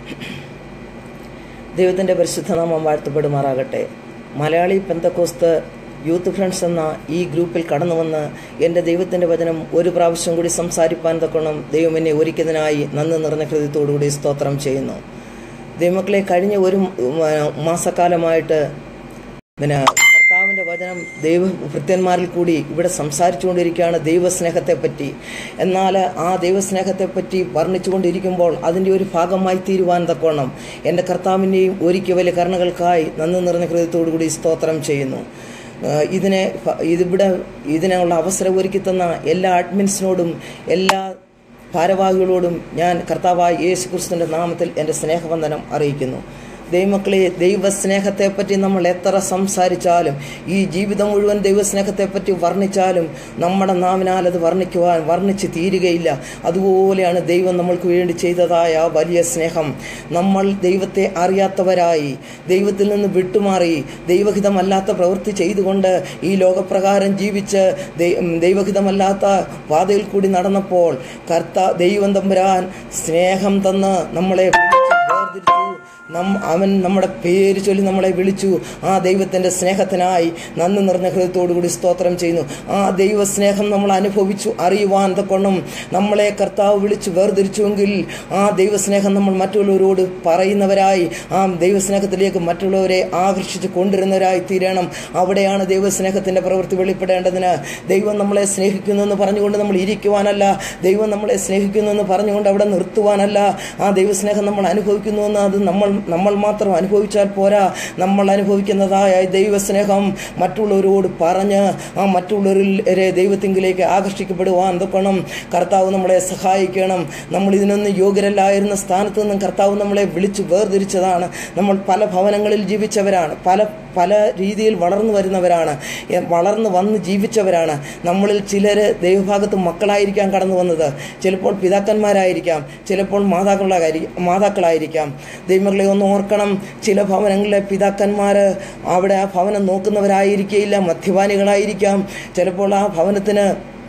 ദൈവത്തിൻ്റെ പരിശുദ്ധ നാമം വാഴ്ത്തപ്പെടുമാറാകട്ടെ മലയാളി പെന്തക്കോസ്ത് യൂത്ത് ഫ്രണ്ട്സ് എന്ന ഈ ഗ്രൂപ്പിൽ കടന്നു വന്ന് എൻ്റെ ദൈവത്തിൻ്റെ വചനം ഒരു പ്രാവശ്യം കൂടി സംസാരിപ്പാൻ തക്കണം ദൈവം എന്നെ ഒരുക്കിയതിനായി നന്ദി നിറഞ്ഞ ഹൃദയത്തോടുകൂടി സ്തോത്രം ചെയ്യുന്നു ദൈവമക്കളെ കഴിഞ്ഞ ഒരു മാസക്കാലമായിട്ട് പിന്നെ കർത്താവിൻ്റെ വചനം ദൈവ ഭൃത്യന്മാരിൽ കൂടി ഇവിടെ സംസാരിച്ചുകൊണ്ടിരിക്കുകയാണ് ദൈവസ്നേഹത്തെപ്പറ്റി എന്നാൽ ആ ദൈവസ്നേഹത്തെപ്പറ്റി വർണ്ണിച്ചുകൊണ്ടിരിക്കുമ്പോൾ അതിൻ്റെ ഒരു ഭാഗമായി തീരുവാൻ തക്കോണം എൻ്റെ കർത്താവിൻ്റെയും ഒരിക്കൽ വലിയ കരുണകൾക്കായി നന്ദി നിറഞ്ഞ ഹൃദയത്തോടു കൂടി സ്തോത്രം ചെയ്യുന്നു ഇതിനെ ഇതിവിടെ ഇതിനുള്ള അവസരം ഒരുക്കി തന്ന എല്ലാ അഡ്മിൻസിനോടും എല്ലാ ഭാരവാഹികളോടും ഞാൻ കർത്താവായ യേശു ക്രിസ്തുവിൻ്റെ നാമത്തിൽ എൻ്റെ സ്നേഹവന്ദനം അറിയിക്കുന്നു ദൈവമക്കളെ ദൈവസ്നേഹത്തെപ്പറ്റി നമ്മൾ എത്ര സംസാരിച്ചാലും ഈ ജീവിതം മുഴുവൻ ദൈവസ്നേഹത്തെപ്പറ്റി വർണ്ണിച്ചാലും നമ്മുടെ നാവിനാൽ അത് വർണ്ണിക്കുവാൻ വർണ്ണിച്ച് തീരുകയില്ല അതുപോലെയാണ് ദൈവം നമ്മൾക്ക് വേണ്ടി ചെയ്തതായ വലിയ സ്നേഹം നമ്മൾ ദൈവത്തെ അറിയാത്തവരായി ദൈവത്തിൽ നിന്ന് വിട്ടുമാറി ദൈവഹിതമല്ലാത്ത പ്രവൃത്തി ചെയ്തുകൊണ്ട് ഈ ലോകപ്രകാരം ജീവിച്ച് ദൈവഹിതമല്ലാത്ത പാതയിൽ കൂടി നടന്നപ്പോൾ കർത്ത ദൈവം തമ്പുരാൻ സ്നേഹം തന്ന് നമ്മളെ വേർതിരിച്ചു നം അവൻ നമ്മുടെ പേര് ചൊല്ലി നമ്മളെ വിളിച്ചു ആ ദൈവത്തിൻ്റെ സ്നേഹത്തിനായി നന്ദി നിറഞ്ഞ ഹൃദയത്തോടുകൂടി സ്തോത്രം ചെയ്യുന്നു ആ ദൈവ സ്നേഹം നമ്മൾ അനുഭവിച്ചു അറിയുവാൻ തക്കൊണ്ടും നമ്മളെ കർത്താവ് വിളിച്ചു വേർതിരിച്ചുവെങ്കിൽ ആ ദൈവസ്നേഹം നമ്മൾ മറ്റുള്ളവരോട് പറയുന്നവരായി ആ ദൈവസ്നേഹത്തിലേക്ക് മറ്റുള്ളവരെ ആകർഷിച്ച് കൊണ്ടുവരുന്നവരായി തീരണം അവിടെയാണ് ദൈവസ്നേഹത്തിൻ്റെ പ്രവൃത്തി വെളിപ്പെടേണ്ടതിന് ദൈവം നമ്മളെ സ്നേഹിക്കുന്നു എന്ന് പറഞ്ഞുകൊണ്ട് നമ്മൾ ഇരിക്കുവാനല്ല ദൈവം നമ്മളെ സ്നേഹിക്കുന്നു എന്ന് പറഞ്ഞുകൊണ്ട് അവിടെ നിർത്തുവാനല്ല ആ ദൈവസ്നേഹം നമ്മൾ അനുഭവിക്കുന്നുവെന്ന് അത് നമ്മൾ നമ്മൾ മാത്രം അനുഭവിച്ചാൽ പോരാ നമ്മൾ അനുഭവിക്കുന്നതായ ദൈവസ്നേഹം മറ്റുള്ളവരോട് പറഞ്ഞ് ആ മറ്റുള്ളവരെ ദൈവത്തിങ്കിലേക്ക് ആകർഷിക്കപ്പെടുവാൻ എന്തൊക്കണം കർത്താവ് നമ്മളെ സഹായിക്കണം നമ്മൾ ഇതിനൊന്നും യോഗ്യരല്ലായിരുന്ന സ്ഥാനത്ത് നിന്നും കർത്താവ് നമ്മളെ വിളിച്ചു വേർതിരിച്ചതാണ് നമ്മൾ പല ഭവനങ്ങളിൽ ജീവിച്ചവരാണ് പല പല രീതിയിൽ വളർന്നു വരുന്നവരാണ് വളർന്നു വന്ന് ജീവിച്ചവരാണ് നമ്മളിൽ ചിലർ ദൈവഭാഗത്ത് മക്കളായിരിക്കാം കടന്നു വന്നത് ചിലപ്പോൾ പിതാക്കന്മാരായിരിക്കാം ചിലപ്പോൾ മാതാക്കളായി മാതാക്കളായിരിക്കാം ദൈവങ്ങളെ ഒന്ന് ഓർക്കണം ചില ഭവനങ്ങളിലെ പിതാക്കന്മാർ അവിടെ ആ ഭവനം നോക്കുന്നവരായിരിക്കില്ല മദ്യപാനികളായിരിക്കാം ചിലപ്പോൾ ആ ഭവനത്തിന്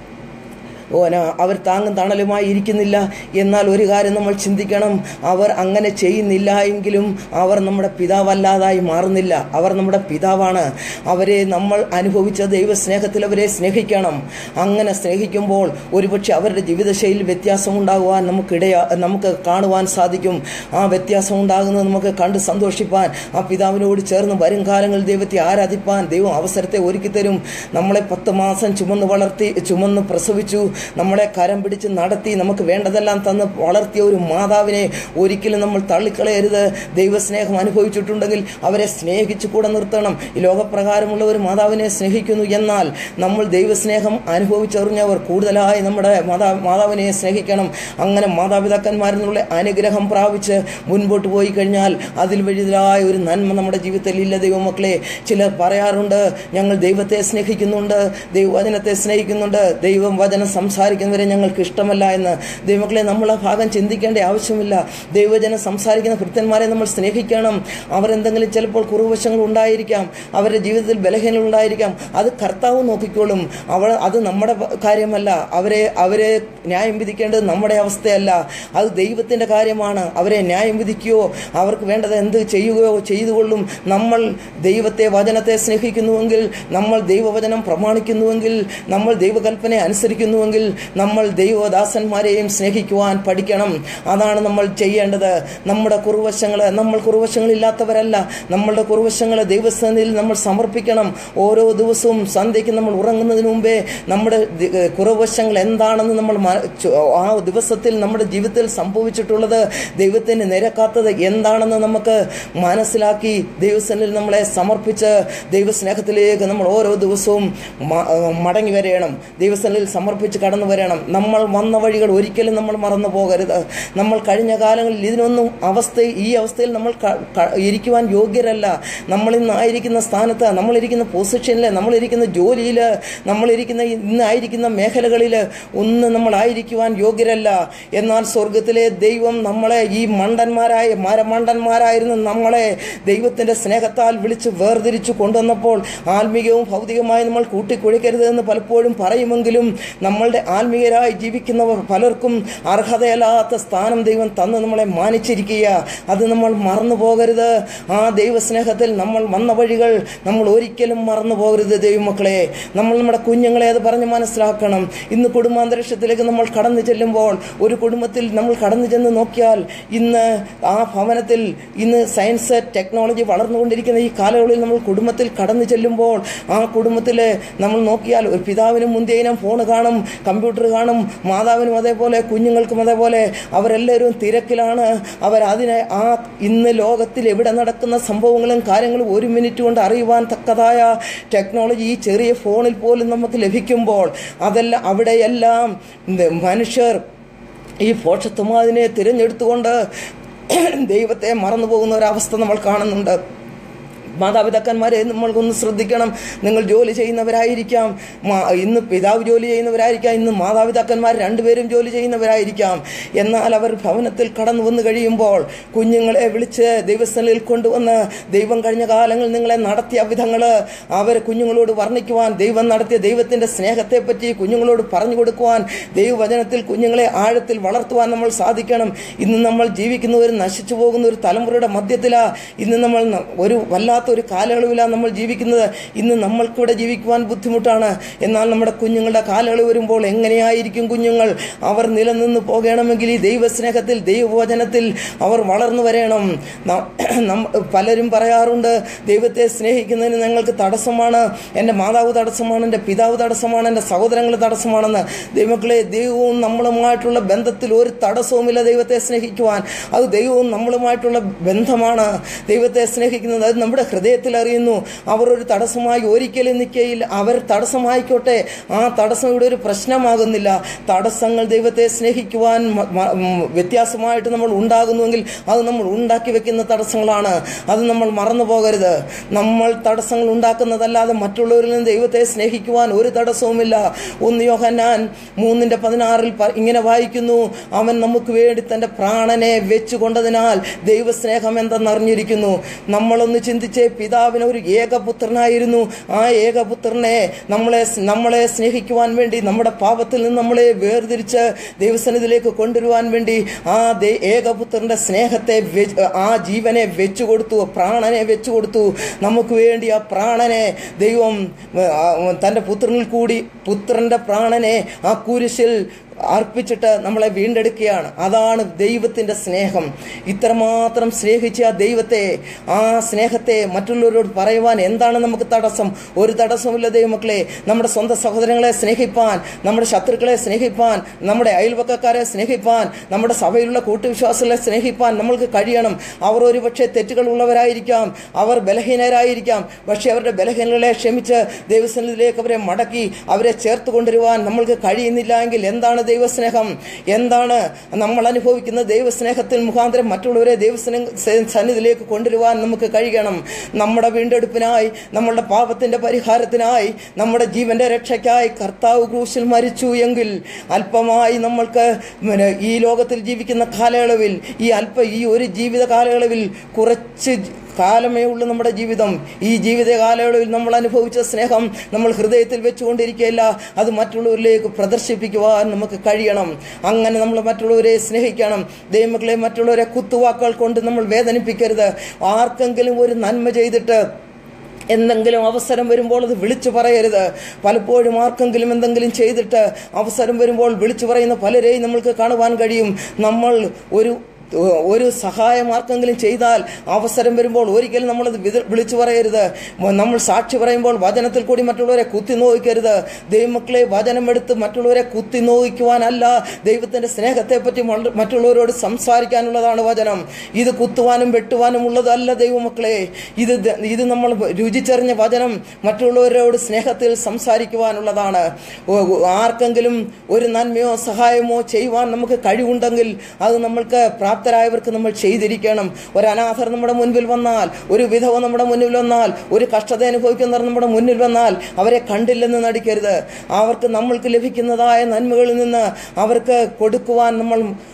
ഓന അവർ താങ്ങും തണലുമായി ഇരിക്കുന്നില്ല എന്നാൽ ഒരു കാര്യം നമ്മൾ ചിന്തിക്കണം അവർ അങ്ങനെ ചെയ്യുന്നില്ല എങ്കിലും അവർ നമ്മുടെ പിതാവല്ലാതായി മാറുന്നില്ല അവർ നമ്മുടെ പിതാവാണ് അവരെ നമ്മൾ അനുഭവിച്ച ദൈവസ്നേഹത്തിൽ അവരെ സ്നേഹിക്കണം അങ്ങനെ സ്നേഹിക്കുമ്പോൾ ഒരുപക്ഷെ അവരുടെ ജീവിതശൈലി വ്യത്യാസം ഉണ്ടാകുവാൻ നമുക്കിടയ നമുക്ക് കാണുവാൻ സാധിക്കും ആ വ്യത്യാസം ഉണ്ടാകുന്നത് നമുക്ക് കണ്ട് സന്തോഷിപ്പാൻ ആ പിതാവിനോട് ചേർന്ന് വരും കാലങ്ങളിൽ ദൈവത്തെ ആരാധിപ്പാൻ ദൈവം അവസരത്തെ ഒരുക്കി തരും നമ്മളെ പത്ത് മാസം ചുമന്ന് വളർത്തി ചുമന്ന് പ്രസവിച്ചു നമ്മളെ കരം പിടിച്ച് നടത്തി നമുക്ക് വേണ്ടതെല്ലാം തന്ന് വളർത്തിയ ഒരു മാതാവിനെ ഒരിക്കലും നമ്മൾ തള്ളിക്കളയരുത് ദൈവസ്നേഹം അനുഭവിച്ചിട്ടുണ്ടെങ്കിൽ അവരെ സ്നേഹിച്ചു കൂടെ നിർത്തണം ഈ ലോകപ്രകാരമുള്ള ഒരു മാതാവിനെ സ്നേഹിക്കുന്നു എന്നാൽ നമ്മൾ ദൈവസ്നേഹം അനുഭവിച്ചറിഞ്ഞവർ കൂടുതലായി നമ്മുടെ മാതാ മാതാവിനെ സ്നേഹിക്കണം അങ്ങനെ മാതാപിതാക്കന്മാരിൽ നിന്നുള്ള അനുഗ്രഹം പ്രാപിച്ച് മുൻപോട്ട് പോയി കഴിഞ്ഞാൽ അതിൽ വലുതായ ഒരു നന്മ നമ്മുടെ ജീവിതത്തിൽ ഇല്ല ദൈവമക്കളെ ചിലർ പറയാറുണ്ട് ഞങ്ങൾ ദൈവത്തെ സ്നേഹിക്കുന്നുണ്ട് ദൈവവചനത്തെ സ്നേഹിക്കുന്നുണ്ട് ദൈവം വചനം സംസാരിക്കുന്നവരെ ഞങ്ങൾക്ക് ഇഷ്ടമല്ല എന്ന് ദൈവമക്കളെ നമ്മൾ ആ ഭാഗം ചിന്തിക്കേണ്ട ആവശ്യമില്ല ദൈവജനം സംസാരിക്കുന്ന ഭൃത്യന്മാരെ നമ്മൾ സ്നേഹിക്കണം അവരെന്തെങ്കിലും ചിലപ്പോൾ കുറുവശങ്ങൾ ഉണ്ടായിരിക്കാം അവരുടെ ജീവിതത്തിൽ ബലഹീനങ്ങൾ ഉണ്ടായിരിക്കാം അത് കർത്താവ് നോക്കിക്കോളും അവൾ അത് നമ്മുടെ കാര്യമല്ല അവരെ അവരെ ന്യായം വിധിക്കേണ്ടത് നമ്മുടെ അവസ്ഥയല്ല അത് ദൈവത്തിൻ്റെ കാര്യമാണ് അവരെ ന്യായം വിധിക്കുകയോ അവർക്ക് വേണ്ടത് എന്ത് ചെയ്യുകയോ ചെയ്തുകൊള്ളും നമ്മൾ ദൈവത്തെ വചനത്തെ സ്നേഹിക്കുന്നുവെങ്കിൽ നമ്മൾ ദൈവവചനം പ്രമാണിക്കുന്നുവെങ്കിൽ നമ്മൾ ദൈവകൽപ്പന അനുസരിക്കുന്നുവെങ്കിൽ നമ്മൾ ദൈവദാസന്മാരെയും സ്നേഹിക്കുവാൻ പഠിക്കണം അതാണ് നമ്മൾ ചെയ്യേണ്ടത് നമ്മുടെ കുറുവശങ്ങൾ നമ്മൾ കുറുവശങ്ങളില്ലാത്തവരല്ല നമ്മളുടെ കുറുവശങ്ങൾ ദൈവസ്ഥാനിൽ നമ്മൾ സമർപ്പിക്കണം ഓരോ ദിവസവും സന്ധ്യയ്ക്ക് നമ്മൾ ഉറങ്ങുന്നതിന് മുമ്പേ നമ്മുടെ കുറവശങ്ങൾ എന്താണെന്ന് നമ്മൾ ആ ദിവസത്തിൽ നമ്മുടെ ജീവിതത്തിൽ സംഭവിച്ചിട്ടുള്ളത് ദൈവത്തിന് നിരക്കാത്തത് എന്താണെന്ന് നമുക്ക് മനസ്സിലാക്കി ദൈവസ്ഥനിൽ നമ്മളെ സമർപ്പിച്ച് ദൈവസ്നേഹത്തിലേക്ക് നമ്മൾ ഓരോ ദിവസവും മടങ്ങി വരയണം ദൈവസ്ഥനിൽ സമർപ്പിച്ച് കടന്നു വരണം നമ്മൾ വന്ന വഴികൾ ഒരിക്കലും നമ്മൾ മറന്നു പോകരുത് നമ്മൾ കഴിഞ്ഞ കാലങ്ങളിൽ ഇതിനൊന്നും അവസ്ഥ ഈ അവസ്ഥയിൽ നമ്മൾ ഇരിക്കുവാൻ യോഗ്യരല്ല നമ്മൾ ഇന്നായിരിക്കുന്ന സ്ഥാനത്ത് നമ്മളിരിക്കുന്ന പൊസിഷനിൽ നമ്മളിരിക്കുന്ന ജോലിയിൽ നമ്മളിരിക്കുന്ന ഇന്നായിരിക്കുന്ന മേഖലകളിൽ ഒന്നും നമ്മളായിരിക്കുവാൻ യോഗ്യരല്ല എന്നാൽ സ്വർഗത്തിലെ ദൈവം നമ്മളെ ഈ മണ്ടന്മാരായ മരമണ്ടന്മാരായിരുന്ന നമ്മളെ ദൈവത്തിൻ്റെ സ്നേഹത്താൽ വിളിച്ച് വേർതിരിച്ചു കൊണ്ടുവന്നപ്പോൾ ആത്മീയവും ഭൗതികമായി നമ്മൾ കൂട്ടിക്കുഴയ്ക്കരുത് എന്ന് പലപ്പോഴും പറയുമെങ്കിലും നമ്മൾ നമ്മളുടെ ആത്മീയരായി ജീവിക്കുന്നവർ പലർക്കും അർഹതയല്ലാത്ത സ്ഥാനം ദൈവം തന്ന് നമ്മളെ മാനിച്ചിരിക്കുക അത് നമ്മൾ മറന്നു പോകരുത് ആ ദൈവസ്നേഹത്തിൽ നമ്മൾ വന്ന വഴികൾ നമ്മൾ ഒരിക്കലും മറന്നു പോകരുത് ദൈവമക്കളെ നമ്മൾ നമ്മുടെ കുഞ്ഞുങ്ങളെ അത് പറഞ്ഞ് മനസ്സിലാക്കണം ഇന്ന് കുടുംബാന്തരീക്ഷത്തിലേക്ക് നമ്മൾ കടന്നു ചെല്ലുമ്പോൾ ഒരു കുടുംബത്തിൽ നമ്മൾ കടന്നു ചെന്ന് നോക്കിയാൽ ഇന്ന് ആ ഭവനത്തിൽ ഇന്ന് സയൻസ് ടെക്നോളജി വളർന്നുകൊണ്ടിരിക്കുന്ന ഈ കാലയളവിൽ നമ്മൾ കുടുംബത്തിൽ കടന്നു ചെല്ലുമ്പോൾ ആ കുടുംബത്തിൽ നമ്മൾ നോക്കിയാൽ ഒരു പിതാവിനും മുന്തിയനും ഫോൺ കാണും കമ്പ്യൂട്ടർ കാണും മാതാവിനും അതേപോലെ കുഞ്ഞുങ്ങൾക്കും അതേപോലെ അവരെല്ലാവരും തിരക്കിലാണ് അവരതിനെ ആ ഇന്ന് ലോകത്തിൽ എവിടെ നടക്കുന്ന സംഭവങ്ങളും കാര്യങ്ങളും ഒരു മിനിറ്റ് കൊണ്ട് അറിയുവാൻ തക്കതായ ടെക്നോളജി ഈ ചെറിയ ഫോണിൽ പോലും നമുക്ക് ലഭിക്കുമ്പോൾ അതെല്ലാം അവിടെയെല്ലാം മനുഷ്യർ ഈ പോഷത്വമാതിനെ തിരഞ്ഞെടുത്തുകൊണ്ട് ദൈവത്തെ മറന്നു പോകുന്ന ഒരവസ്ഥ നമ്മൾ കാണുന്നുണ്ട് മാതാപിതാക്കന്മാരെ നമ്മൾക്കൊന്ന് ശ്രദ്ധിക്കണം നിങ്ങൾ ജോലി ചെയ്യുന്നവരായിരിക്കാം മാ- ഇന്ന് പിതാവ് ജോലി ചെയ്യുന്നവരായിരിക്കാം ഇന്ന് മാതാപിതാക്കന്മാർ രണ്ടുപേരും ജോലി ചെയ്യുന്നവരായിരിക്കാം എന്നാൽ അവർ ഭവനത്തിൽ കടന്നു വന്നു കഴിയുമ്പോൾ കുഞ്ഞുങ്ങളെ വിളിച്ച് ദൈവസ്ഥലിൽ കൊണ്ടുവന്ന് ദൈവം കഴിഞ്ഞ കാലങ്ങളിൽ നിങ്ങളെ നടത്തിയ വിധങ്ങൾ അവർ കുഞ്ഞുങ്ങളോട് വർണ്ണിക്കുവാൻ ദൈവം നടത്തിയ ദൈവത്തിന്റെ സ്നേഹത്തെപ്പറ്റി കുഞ്ഞുങ്ങളോട് പറഞ്ഞു കൊടുക്കുവാൻ ദൈവവചനത്തിൽ കുഞ്ഞുങ്ങളെ ആഴത്തിൽ വളർത്തുവാൻ നമ്മൾ സാധിക്കണം ഇന്ന് നമ്മൾ ജീവിക്കുന്ന ഒരു നശിച്ചു പോകുന്ന ഒരു തലമുറയുടെ മധ്യത്തിലാ ഇന്ന് നമ്മൾ ന- ഒരു വല്ലാത്ത ഒരു കാലയളവിലാണ് നമ്മൾ ജീവിക്കുന്നത് ഇന്ന് നമ്മൾക്കിവിടെ ജീവിക്കുവാൻ ബുദ്ധിമുട്ടാണ് എന്നാൽ നമ്മുടെ കുഞ്ഞുങ്ങളുടെ കാലയളവ് വരുമ്പോൾ എങ്ങനെയായിരിക്കും കുഞ്ഞുങ്ങൾ അവർ നിലനിന്ന് പോകണമെങ്കിൽ ഈ ദൈവസ്നേഹത്തിൽ ദൈവവചനത്തിൽ അവർ വളർന്നു വരണം ന- നമ്മ- പലരും പറയാറുണ്ട് ദൈവത്തെ സ്നേഹിക്കുന്നതിന് ഞങ്ങൾക്ക് തടസ്സമാണ് എൻ്റെ മാതാവ് തടസ്സമാണ് എൻ്റെ പിതാവ് തടസ്സമാണ് എൻ്റെ സഹോദരങ്ങൾ തടസ്സമാണെന്ന് ദൈവമക്കളെ ദൈവവും നമ്മളുമായിട്ടുള്ള ബന്ധത്തിൽ ഒരു തടസ്സവുമില്ല ദൈവത്തെ സ്നേഹിക്കുവാൻ അത് ദൈവവും നമ്മളുമായിട്ടുള്ള ബന്ധമാണ് ദൈവത്തെ സ്നേഹിക്കുന്നത് അത് നമ്മുടെ ഹൃദയത്തിൽ അറിയുന്നു അവർ ഒരു തടസ്സമായി ഒരിക്കലും നിൽക്കയില്ല അവർ തടസ്സമായിക്കോട്ടെ ആ തടസ്സം ഇവിടെ ഒരു പ്രശ്നമാകുന്നില്ല തടസ്സങ്ങൾ ദൈവത്തെ സ്നേഹിക്കുവാൻ മ- മ- ഉം, വ്യത്യാസമായിട്ട് നമ്മൾ ഉണ്ടാകുന്നുവെങ്കിൽ അത് നമ്മൾ ഉണ്ടാക്കി വെക്കുന്ന തടസ്സങ്ങളാണ് അത് നമ്മൾ മറന്നു പോകരുത് നമ്മൾ തടസ്സങ്ങൾ ഉണ്ടാക്കുന്നതല്ലാതെ മറ്റുള്ളവരിൽ നിന്ന് ദൈവത്തെ സ്നേഹിക്കുവാൻ ഒരു തടസ്സവുമില്ല ഒന്ന് യോഹന്നാൻ മൂന്നിന്റെ പതിനാറിൽ പ- ഇങ്ങനെ വായിക്കുന്നു അവൻ നമുക്ക് വേണ്ടി തന്റെ പ്രാണനെ വെച്ചുകൊണ്ടതിനാൽ ദൈവസ്നേഹം എന്തെന്നറിഞ്ഞിരിക്കുന്നു നമ്മളൊന്ന് ചിന്തിച്ചേ പിതാവിന് ഒരു ഏകപുത്രനായിരുന്നു ആ ഏകപുത്രനെ നമ്മളെ നമ്മളെ സ്നേഹിക്കുവാൻ വേണ്ടി നമ്മുടെ പാപത്തിൽ നിന്ന് നമ്മളെ വേർതിരിച്ച് ദൈവസന്നിധിയിലേക്ക് കൊണ്ടുവരുവാൻ വേണ്ടി ആ ദൈ- ഏകപുത്രന്റെ സ്നേഹത്തെ വെ- ആ ജീവനെ വെച്ചു കൊടുത്തു പ്രാണനെ വെച്ചു കൊടുത്തു നമുക്ക് വേണ്ടി ആ പ്രാണനെ ദൈവം ആ, തന്റെ പുത്രനിൽ കൂടി പുത്രന്റെ പ്രാണനെ ആ കുരിശിൽ അർപ്പിച്ചിട്ട് നമ്മളെ വീണ്ടെടുക്കുകയാണ് അതാണ് ദൈവത്തിന്റെ സ്നേഹം ഇത്രമാത്രം സ്നേഹിച്ച ആ ദൈവത്തെ ആ സ്നേഹത്തെ മറ്റുള്ളവരോട് പറയുവാൻ എന്താണ് നമുക്ക് തടസ്സം ഒരു തടസ്സമില്ല ദൈവമക്കളെ നമ്മുടെ സ്വന്തം സഹോദരങ്ങളെ സ്നേഹിപ്പാൻ നമ്മുടെ ശത്രുക്കളെ സ്നേഹിപ്പാൻ നമ്മുടെ അയൽവക്കക്കാരെ സ്നേഹിപ്പാൻ നമ്മുടെ സഭയിലുള്ള കൂട്ടുവിശ്വാസികളെ സ്നേഹിപ്പാൻ നമ്മൾക്ക് കഴിയണം അവർ ഒരുപക്ഷെ തെറ്റുകളുള്ളവരായിരിക്കാം അവർ ബലഹീനരായിരിക്കാം പക്ഷെ അവരുടെ ബലഹീനതകളെ ക്ഷമിച്ച് ദൈവസന്നിധിയിലേക്ക് അവരെ മടക്കി അവരെ ചേർത്ത് കൊണ്ടുവരുവാൻ നമ്മൾക്ക് കഴിയുന്നില്ല എങ്കിൽ എന്താണ് ദൈവസ്നേഹം എന്താണ് നമ്മൾ അനുഭവിക്കുന്ന ദൈവസ്നേഹത്തിൽ മുഖാന്തരം മറ്റുള്ളവരെ ദൈവസ്നേഹ സന്നിധിയിലേക്ക് കൊണ്ടുവരുവാൻ നമുക്ക് കഴിയണം നമ്മുടെ വീണ്ടെടുപ്പിനായി നമ്മളുടെ പാപത്തിന്റെ പരിഹാരത്തിനായി നമ്മുടെ ജീവന്റെ രക്ഷയ്ക്കായി കർത്താവ് ക്രൂശിൽ മരിച്ചു എങ്കിൽ അല്പമായി നമ്മൾക്ക് പിന്നെ ഈ ലോകത്തിൽ ജീവിക്കുന്ന കാലയളവിൽ ഈ അല്പ ഈ ഒരു ജീവിത കാലയളവിൽ കുറച്ച് കാലമേ ഉള്ളൂ നമ്മുടെ ജീവിതം ഈ ജീവിത കാലയളവിൽ നമ്മൾ അനുഭവിച്ച സ്നേഹം നമ്മൾ ഹൃദയത്തിൽ വെച്ചുകൊണ്ടിരിക്കുകയില്ല അത് മറ്റുള്ളവരിലേക്ക് പ്രദർശിപ്പിക്കുവാൻ നമുക്ക് കഴിയണം അങ്ങനെ നമ്മൾ മറ്റുള്ളവരെ സ്നേഹിക്കണം ദൈവമക്കളെ മറ്റുള്ളവരെ കുത്തുവാക്കുകൾ കൊണ്ട് നമ്മൾ വേദനിപ്പിക്കരുത് ആർക്കെങ്കിലും ഒരു നന്മ ചെയ്തിട്ട് എന്തെങ്കിലും അവസരം വരുമ്പോൾ അത് വിളിച്ചു പറയരുത് പലപ്പോഴും ആർക്കെങ്കിലും എന്തെങ്കിലും ചെയ്തിട്ട് അവസരം വരുമ്പോൾ വിളിച്ചു പറയുന്ന പലരെയും നമ്മൾക്ക് കാണുവാൻ കഴിയും നമ്മൾ ഒരു ഒരു സഹായം ആർക്കെങ്കിലും ചെയ്താൽ അവസരം വരുമ്പോൾ ഒരിക്കലും നമ്മളത് വിത- വിളിച്ചു പറയരുത് മ- നമ്മൾ സാക്ഷി പറയുമ്പോൾ വചനത്തിൽ കൂടി മറ്റുള്ളവരെ കുത്തി നോവിക്കരുത് ദൈവമക്കളെ വചനം എടുത്ത് മറ്റുള്ളവരെ കുത്തി നോവിക്കുവാനല്ല ദൈവത്തിന്റെ സ്നേഹത്തെപ്പറ്റി മൾ- മറ്റുള്ളവരോട് സംസാരിക്കാനുള്ളതാണ് വചനം ഇത് കുത്തുവാനും വെട്ടുവാനും ഉള്ളതല്ല ദൈവമക്കളെ ഇത് ദ- ഇത് നമ്മൾ രുചിച്ചറിഞ്ഞ വചനം മറ്റുള്ളവരോട് സ്നേഹത്തിൽ സംസാരിക്കുവാനുള്ളതാണ് ഓ- ഓ- ആർക്കെങ്കിലും ഒരു നന്മയോ സഹായമോ ചെയ്യുവാൻ നമുക്ക് കഴിവുണ്ടെങ്കിൽ അത് നമ്മൾക്ക് പ്രാപ്തരായവർക്ക് നമ്മൾ ചെയ്തിരിക്കണം ഒരു അനാഥർ നമ്മുടെ മുൻപിൽ വന്നാൽ ഒരു വിധവ നമ്മുടെ മുന്നിൽ വന്നാൽ ഒരു കഷ്ടത അനുഭവിക്കുന്നവർ നമ്മുടെ മുന്നിൽ വന്നാൽ അവരെ കണ്ടില്ലെന്ന് നടിക്കരുത് അവർക്ക് നമ്മൾക്ക് ലഭിക്കുന്നതായ നന്മകളിൽ നിന്ന് അവർക്ക് കൊടുക്കുവാൻ നമ്മൾ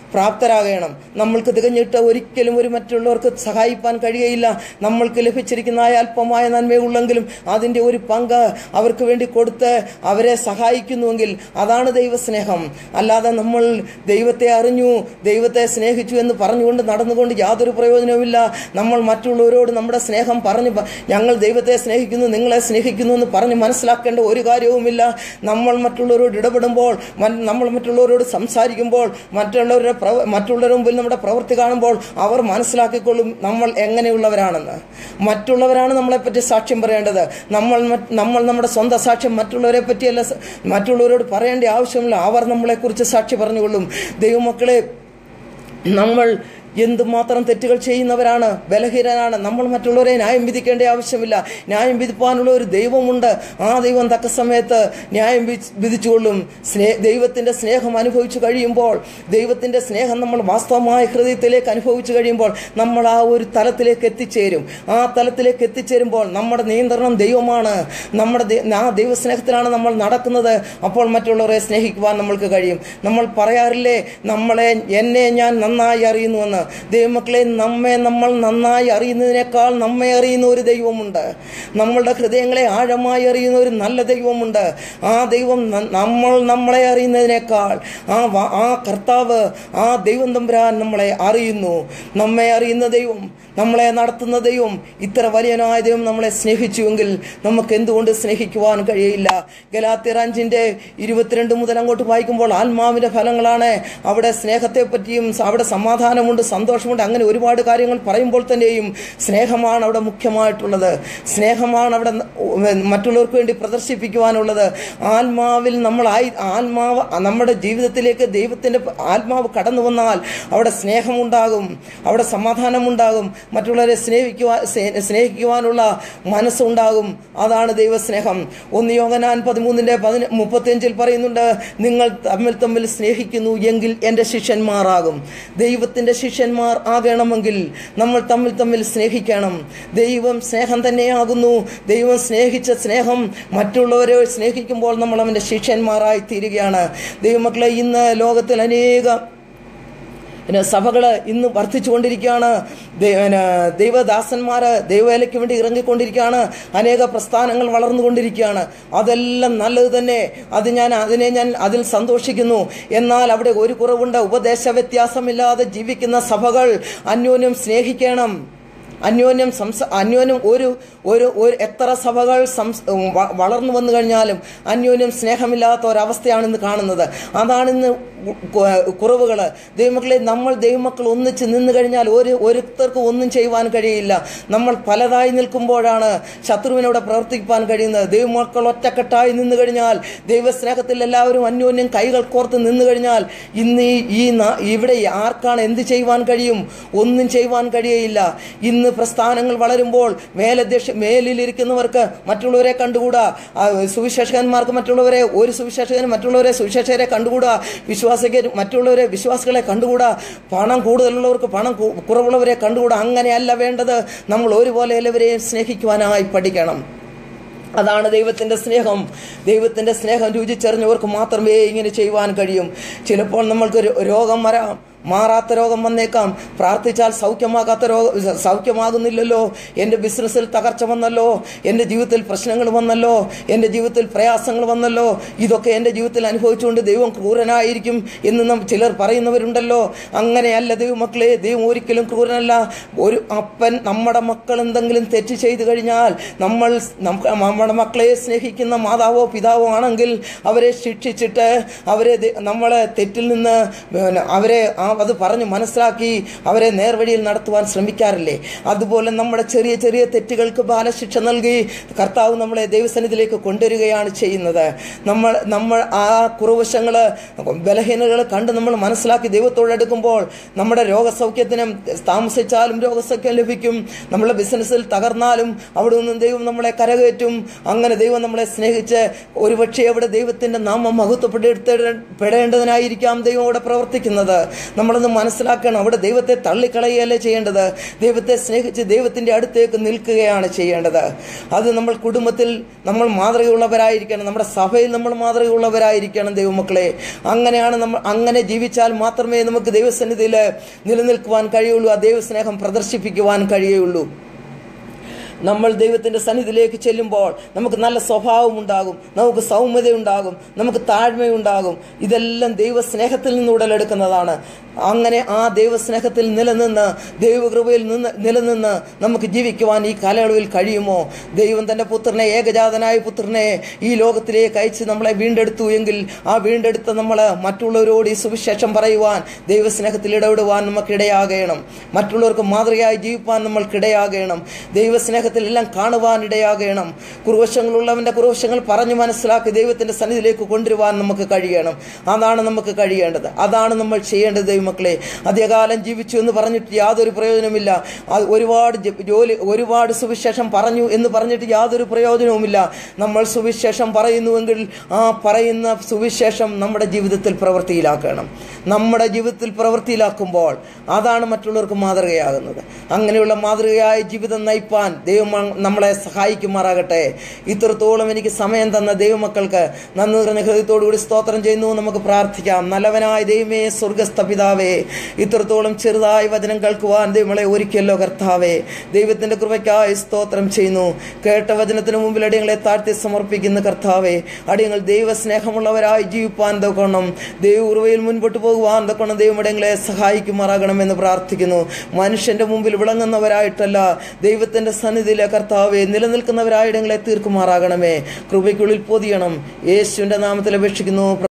പ്രാപ്തരാകണം നമ്മൾക്ക് തികഞ്ഞിട്ട് ഒരിക്കലും ഒരു മറ്റുള്ളവർക്ക് സഹായിപ്പാൻ കഴിയുകയില്ല നമ്മൾക്ക് ലഭിച്ചിരിക്കുന്ന ആ അല്പമായ നന്മയുള്ളെങ്കിലും അതിൻ്റെ ഒരു പങ്ക് അവർക്ക് വേണ്ടി കൊടുത്ത് അവരെ സഹായിക്കുന്നുവെങ്കിൽ അതാണ് ദൈവസ്നേഹം അല്ലാതെ നമ്മൾ ദൈവത്തെ അറിഞ്ഞു ദൈവത്തെ സ്നേഹിച്ചു എന്ന് പറഞ്ഞുകൊണ്ട് നടന്നുകൊണ്ട് യാതൊരു പ്രയോജനവുമില്ല നമ്മൾ മറ്റുള്ളവരോട് നമ്മുടെ സ്നേഹം പറഞ്ഞു പ- ഞങ്ങൾ ദൈവത്തെ സ്നേഹിക്കുന്നു നിങ്ങളെ സ്നേഹിക്കുന്നു എന്ന് പറഞ്ഞ് മനസ്സിലാക്കേണ്ട ഒരു കാര്യവുമില്ല നമ്മൾ മറ്റുള്ളവരോട് ഇടപെടുമ്പോൾ മൻ- നമ്മൾ മറ്റുള്ളവരോട് സംസാരിക്കുമ്പോൾ മറ്റുള്ളവരുടെ പ്രവ- മറ്റുള്ളവരുടെ മുമ്പിൽ നമ്മുടെ പ്രവൃത്തി കാണുമ്പോൾ അവർ മനസ്സിലാക്കിക്കൊള്ളും നമ്മൾ എങ്ങനെയുള്ളവരാണെന്ന് മറ്റുള്ളവരാണ് നമ്മളെപ്പറ്റി സാക്ഷ്യം പറയേണ്ടത് നമ്മൾ മറ്റ്- നമ്മൾ നമ്മുടെ സ്വന്തം സാക്ഷ്യം മറ്റുള്ളവരെ പറ്റിയല്ല സ- മറ്റുള്ളവരോട് പറയേണ്ട ആവശ്യമില്ല അവർ നമ്മളെക്കുറിച്ച് സാക്ഷി പറഞ്ഞുകൊള്ളും ദൈവമക്കളെ നമ്മൾ എന്തുമാത്രം തെറ്റുകൾ ചെയ്യുന്നവരാണ് ബലഹീനരാണ് നമ്മൾ മറ്റുള്ളവരെ ന്യായം വിധിക്കേണ്ട ആവശ്യമില്ല ന്യായം വിധിപ്പാനുള്ള ഒരു ദൈവമുണ്ട് ആ ദൈവം തക്ക സമയത്ത് ന്യായം വിധി- വിധിച്ചുകൊള്ളും സ്നേ ദൈവത്തിൻ്റെ സ്നേഹം അനുഭവിച്ചു കഴിയുമ്പോൾ ദൈവത്തിൻ്റെ സ്നേഹം നമ്മൾ വാസ്തവമായ ഹൃദയത്തിലേക്ക് അനുഭവിച്ചു കഴിയുമ്പോൾ നമ്മൾ ആ ഒരു തലത്തിലേക്ക് എത്തിച്ചേരും ആ തലത്തിലേക്ക് എത്തിച്ചേരുമ്പോൾ നമ്മുടെ നിയന്ത്രണം ദൈവമാണ് നമ്മുടെ ദൈ- ആ ദൈവസ്നേഹത്തിലാണ് നമ്മൾ നടക്കുന്നത് അപ്പോൾ മറ്റുള്ളവരെ സ്നേഹിക്കുവാൻ നമ്മൾക്ക് കഴിയും നമ്മൾ പറയാറില്ലേ നമ്മളെ എന്നെ ഞാൻ നന്നായി അറിയുന്നുവെന്ന് ദൈവമക്കളെ നമ്മെ നമ്മൾ നന്നായി അറിയുന്നതിനേക്കാൾ നമ്മെ അറിയുന്ന ഒരു ദൈവമുണ്ട് നമ്മളുടെ ഹൃദയങ്ങളെ ആഴമായി അറിയുന്ന ഒരു നല്ല ദൈവമുണ്ട് ആ ദൈവം ന- നമ്മൾ നമ്മളെ അറിയുന്നതിനേക്കാൾ ആ വ- ആ കർത്താവ് ആ ദൈവം തമ്പുരാൻ നമ്മളെ അറിയുന്നു നമ്മെ അറിയുന്ന ദൈവം നമ്മളെ നടത്തുന്ന ദൈവം ഇത്ര വലിയനായ ദൈവം നമ്മളെ സ്നേഹിച്ചുവെങ്കിൽ നമുക്ക് എന്തുകൊണ്ട് സ്നേഹിക്കുവാൻ കഴിയില്ല ഗലാത്തിയർ അഞ്ചിന്റെ ഇരുപത്തിരണ്ട് മുതൽ അങ്ങോട്ട് വായിക്കുമ്പോൾ ആത്മാവിന്റെ ഫലങ്ങളാണ് അവിടെ സ്നേഹത്തെ പറ്റിയും അവിടെ സമാധാനമുണ്ട് സന്തോഷമുണ്ട് അങ്ങനെ ഒരുപാട് കാര്യങ്ങൾ പറയുമ്പോൾ തന്നെയും സ്നേഹമാണ് അവിടെ മുഖ്യമായിട്ടുള്ളത് സ്നേഹമാണ് അവിടെ ന- മറ്റുള്ളവർക്ക് വേണ്ടി പ്രദർശിപ്പിക്കുവാനുള്ളത് ആത്മാവിൽ നമ്മളായി ആത്മാവ് നമ്മുടെ ജീവിതത്തിലേക്ക് ദൈവത്തിന്റെ ആത്മാവ് കടന്നു വന്നാൽ അവിടെ സ്നേഹമുണ്ടാകും അവിടെ സമാധാനമുണ്ടാകും മറ്റുള്ളവരെ സ്നേഹിക്കുവാൻ സ്നേ- സ്നേഹിക്കുവാനുള്ള മനസ്സുണ്ടാകും അതാണ് ദൈവസ്നേഹം ഒന്ന് യോഗനാൻ പതിമൂന്നിന്റെ പതിന മുപ്പത്തിയഞ്ചിൽ പറയുന്നുണ്ട് നിങ്ങൾ തമ്മിൽ തമ്മിൽ സ്നേഹിക്കുന്നു എങ്കിൽ എൻ്റെ ശിഷ്യന്മാരാകും ദൈവത്തിൻ്റെ ശിഷ്യന്മാർ ആകണമെങ്കിൽ നമ്മൾ തമ്മിൽ തമ്മിൽ സ്നേഹിക്കണം ദൈവം സ്നേഹം തന്നെയാകുന്നു ദൈവം സ്നേഹിച്ച സ്നേഹം മറ്റുള്ളവരെ സ്നേഹിക്കുമ്പോൾ നമ്മൾ അവൻ്റെ ശിഷ്യന്മാരായി തീരുകയാണ് ദൈവമക്കളെ ഇന്ന് ലോകത്തിൽ അനേകം പിന്നെ സഭകൾ ഇന്ന് വർദ്ധിച്ചുകൊണ്ടിരിക്കുകയാണ് ദൈ- പിന്നെ ദൈവദാസന്മാര് ദൈവവേലയ്ക്ക് വേണ്ടി ഇറങ്ങിക്കൊണ്ടിരിക്കുകയാണ് അനേക പ്രസ്ഥാനങ്ങൾ വളർന്നുകൊണ്ടിരിക്കുകയാണ് അതെല്ലാം നല്ലത് തന്നെ അത് ഞാൻ അതിനെ ഞാൻ അതിൽ സന്തോഷിക്കുന്നു എന്നാൽ അവിടെ ഒരു കുറവുണ്ട് ഉപദേശ വ്യത്യാസമില്ലാതെ ജീവിക്കുന്ന സഭകൾ അന്യോന്യം സ്നേഹിക്കണം അന്യോന്യം സംസ അന്യോന്യം ഒരു ഒരു ഒരു എത്ര സഭകൾ സംസ് വ- വളർന്നു വന്നു കഴിഞ്ഞാലും അന്യോന്യം സ്നേഹമില്ലാത്ത ഒരവസ്ഥയാണ് ഇന്ന് കാണുന്നത് അതാണ് ഇന്ന് കുറവുകൾ ദൈവമക്കളെ നമ്മൾ ദൈവമക്കൾ ഒന്നിച്ച് നിന്ന് കഴിഞ്ഞാൽ ഒരു ഒരുത്തർക്കും ഒന്നും ചെയ്യുവാൻ കഴിയില്ല നമ്മൾ പലതായി നിൽക്കുമ്പോഴാണ് ശത്രുവിനോട് പ്രവർത്തിക്കാൻ കഴിയുന്നത് ദൈവമക്കൾ ഒറ്റക്കെട്ടായി നിന്ന് കഴിഞ്ഞാൽ ദൈവസ്നേഹത്തിൽ എല്ലാവരും അന്യോന്യം കൈകൾ കോർത്ത് നിന്ന് കഴിഞ്ഞാൽ ഇന്ന് ഈ- ഈ നാ- ഇവിടെ ആർക്കാണ് എന്ത് ചെയ്യുവാൻ കഴിയും ഒന്നും ചെയ്യുവാൻ കഴിയയില്ല ഇന്ന് പ്രസ്ഥാനങ്ങൾ വളരുമ്പോൾ മേലധ്യക്ഷ മേലിലിരിക്കുന്നവർക്ക് മറ്റുള്ളവരെ കണ്ടുകൂടാ ആ, സുവിശേഷകന്മാർക്ക് മറ്റുള്ളവരെ ഒരു സുവിശേഷകന് മറ്റുള്ളവരെ സുവിശേഷകരെ കണ്ടുകൂടാ വിശ്വാസികർ മറ്റുള്ളവരെ വിശ്വാസികളെ കണ്ടുകൂടാ പണം കൂടുതലുള്ളവർക്ക് പണം കു- കുറവുള്ളവരെ കണ്ടുകൂടാ അങ്ങനെയല്ല വേണ്ടത് നമ്മൾ ഒരുപോലെ എല്ലാവരെയും സ്നേഹിക്കുവാനായി പഠിക്കണം അതാണ് ദൈവത്തിൻ്റെ സ്നേഹം ദൈവത്തിൻ്റെ സ്നേഹം രുചിച്ചറിഞ്ഞവർക്ക് മാത്രമേ ഇങ്ങനെ ചെയ്യുവാൻ കഴിയും ചിലപ്പോൾ നമ്മൾക്ക് ഒരു രോഗം വരാം മാറാത്ത രോഗം വന്നേക്കാം പ്രാർത്ഥിച്ചാൽ സൗഖ്യമാകാത്ത രോഗം സൗഖ്യമാകുന്നില്ലല്ലോ എൻ്റെ ബിസിനസ്സിൽ തകർച്ച വന്നല്ലോ എൻ്റെ ജീവിതത്തിൽ പ്രശ്നങ്ങൾ വന്നല്ലോ എൻ്റെ ജീവിതത്തിൽ പ്രയാസങ്ങൾ വന്നല്ലോ ഇതൊക്കെ എൻ്റെ ജീവിതത്തിൽ അനുഭവിച്ചുകൊണ്ട് ദൈവം ക്രൂരനായിരിക്കും എന്ന് നം ചിലർ പറയുന്നവരുണ്ടല്ലോ അങ്ങനെയല്ല ദൈവമക്കളെ ദൈവം ഒരിക്കലും ക്രൂരനല്ല ഒരു അപ്പൻ നമ്മുടെ മക്കൾ എന്തെങ്കിലും തെറ്റ് ചെയ്തു കഴിഞ്ഞാൽ നമ്മൾ നമുക്ക് നമ്മുടെ മക്കളെ സ്നേഹിക്കുന്ന മാതാവോ പിതാവോ ആണെങ്കിൽ അവരെ ശിക്ഷിച്ചിട്ട് അവരെ ദ- നമ്മളെ തെറ്റിൽ നിന്ന് പിന്നെ അവരെ ആ അത് പറഞ്ഞ് മനസ്സിലാക്കി അവരെ നേർവഴിയിൽ നടത്തുവാൻ ശ്രമിക്കാറില്ലേ അതുപോലെ നമ്മുടെ ചെറിയ ചെറിയ തെറ്റുകൾക്ക് ബാലശിക്ഷ നൽകി കർത്താവ് നമ്മളെ ദൈവസന്നിധിയിലേക്ക് കൊണ്ടുവരികയാണ് ചെയ്യുന്നത് നമ്മൾ നമ്മൾ ആ കുറവശങ്ങൾ ബലഹീനതകൾ കണ്ട് നമ്മൾ മനസ്സിലാക്കി ദൈവത്തോടെടുക്കുമ്പോൾ നമ്മുടെ രോഗസൗഖ്യത്തിനും താമസിച്ചാലും രോഗസൗഖ്യം ലഭിക്കും നമ്മുടെ ബിസിനസ്സിൽ തകർന്നാലും അവിടെ നിന്നും ദൈവം നമ്മളെ കരകയറ്റും അങ്ങനെ ദൈവം നമ്മളെ സ്നേഹിച്ച് ഒരുപക്ഷെ അവിടെ ദൈവത്തിന്റെ നാമം മഹത്വപ്പെടുത്തേണ്ടതിനായിരിക്കാം ദൈവം അവിടെ പ്രവർത്തിക്കുന്നത് നമ്മൾ നമ്മളൊന്ന് മനസ്സിലാക്കണം അവിടെ ദൈവത്തെ തള്ളിക്കളയല്ലേ ചെയ്യേണ്ടത് ദൈവത്തെ സ്നേഹിച്ച് ദൈവത്തിൻ്റെ അടുത്തേക്ക് നിൽക്കുകയാണ് ചെയ്യേണ്ടത് അത് നമ്മൾ കുടുംബത്തിൽ നമ്മൾ മാതൃകയുള്ളവരായിരിക്കണം നമ്മുടെ സഭയിൽ നമ്മൾ മാതൃകയുള്ളവരായിരിക്കണം ദൈവമക്കളെ അങ്ങനെയാണ് നമ്മൾ അങ്ങനെ ജീവിച്ചാൽ മാത്രമേ നമുക്ക് ദൈവസന്നിധിയിൽ നിലനിൽക്കുവാൻ കഴിയുള്ളൂ ആ ദൈവസ്നേഹം പ്രദർശിപ്പിക്കുവാൻ കഴിയുള്ളൂ നമ്മൾ ദൈവത്തിൻ്റെ സന്നിധിയിലേക്ക് ചെല്ലുമ്പോൾ നമുക്ക് നല്ല സ്വഭാവം ഉണ്ടാകും നമുക്ക് സൗമ്യതയുണ്ടാകും നമുക്ക് താഴ്മയുണ്ടാകും ഇതെല്ലാം ദൈവസ്നേഹത്തിൽ നിന്ന് ഉടലെടുക്കുന്നതാണ് അങ്ങനെ ആ ദൈവസ്നേഹത്തിൽ നിലനിന്ന് ദൈവകൃപയിൽ നിന്ന് നിലനിന്ന് നമുക്ക് ജീവിക്കുവാൻ ഈ കാലയളവിൽ കഴിയുമോ ദൈവം തൻ്റെ പുത്രനെ ഏകജാതനായ പുത്രനെ ഈ ലോകത്തിലേക്ക് അയച്ച് നമ്മളെ വീണ്ടെടുത്തു എങ്കിൽ ആ വീണ്ടെടുത്ത നമ്മൾ മറ്റുള്ളവരോട് ഈ സുവിശേഷം പറയുവാൻ ദൈവസ്നേഹത്തിൽ ഇടപെടുവാൻ നമുക്കിടയാകണം മറ്റുള്ളവർക്ക് മാതൃകയായി ജീവിപ്പാൻ നമ്മൾക്കിടയാകണം ദൈവസ്നേഹത്തിൽ എല്ലാം കാണുവാൻ ഇടയാകണം കുറുവശങ്ങളുള്ളവൻ്റെ കുറുവശങ്ങൾ പറഞ്ഞു മനസ്സിലാക്കി ദൈവത്തിൻ്റെ സന്നിധിയിലേക്ക് കൊണ്ടുവരുവാൻ നമുക്ക് കഴിയണം അതാണ് നമുക്ക് കഴിയേണ്ടത് അതാണ് നമ്മൾ ചെയ്യേണ്ടത് ദൈവമക്കളെ അധികകാലം ജീവിച്ചു എന്ന് പറഞ്ഞിട്ട് യാതൊരു പ്രയോജനമില്ല അത് ഒരുപാട് ജ- ജോലി ഒരുപാട് സുവിശേഷം പറഞ്ഞു എന്ന് പറഞ്ഞിട്ട് യാതൊരു പ്രയോജനവുമില്ല നമ്മൾ സുവിശേഷം പറയുന്നുവെങ്കിൽ ആ പറയുന്ന സുവിശേഷം നമ്മുടെ ജീവിതത്തിൽ പ്രവൃത്തിയിലാക്കണം നമ്മുടെ ജീവിതത്തിൽ പ്രവൃത്തിയിലാക്കുമ്പോൾ അതാണ് മറ്റുള്ളവർക്ക് മാതൃകയാകുന്നത് അങ്ങനെയുള്ള മാതൃകയായ ജീവിതം നയിപ്പാൻ ദൈവം നമ്മളെ സഹായിക്കുമാറാകട്ടെ ഇത്രത്തോളം എനിക്ക് സമയം തന്ന ദൈവമക്കൾക്ക് നന്ദി നിറഞ്ഞ ഹൃദയത്തോടുകൂടി സ്തോത്രം ചെയ്യുന്നു നമുക്ക് പ്രാർത്ഥിക്കാം നല്ലവനായ ദൈവമേ സ്വർഗസ്ഥ പിതാവേ ഇത്രത്തോളം ചെറുതായ വചനം കേൾക്കുവാൻ ദൈവങ്ങളെ ഒരുക്കിയല്ലോ കർത്താവേ ദൈവത്തിന്റെ കൃപയ്ക്കായി സ്തോത്രം ചെയ്യുന്നു കേട്ട വചനത്തിന് മുമ്പിൽ അടിയങ്ങളെ താഴ്ത്തി സമർപ്പിക്കുന്ന കർത്താവേ അടിയങ്ങൾ ദൈവസ്നേഹമുള്ളവരായി ജീവിപ്പാൻ തൊക്കണം ദൈവ ഉറവയിൽ മുൻപോട്ട് പോകുവാൻ തൊക്കണം ദൈവം അടിയങ്ങളെ സഹായിക്കുമാറാകണമെന്ന് പ്രാർത്ഥിക്കുന്നു മനുഷ്യന്റെ മുമ്പിൽ വിളങ്ങുന്നവരായിട്ടല്ല ദൈവത്തിന്റെ സന്നിധിയിലെ കർത്താവെ നിലനിൽക്കുന്നവരായിടങ്ങളെ തീർക്കുമാറാകണമേ കൃപയ്ക്കുള്ളിൽ പൊതിയണം യേശുവിന്റെ നാമത്തിൽ അപേക്ഷിക്കുന്നു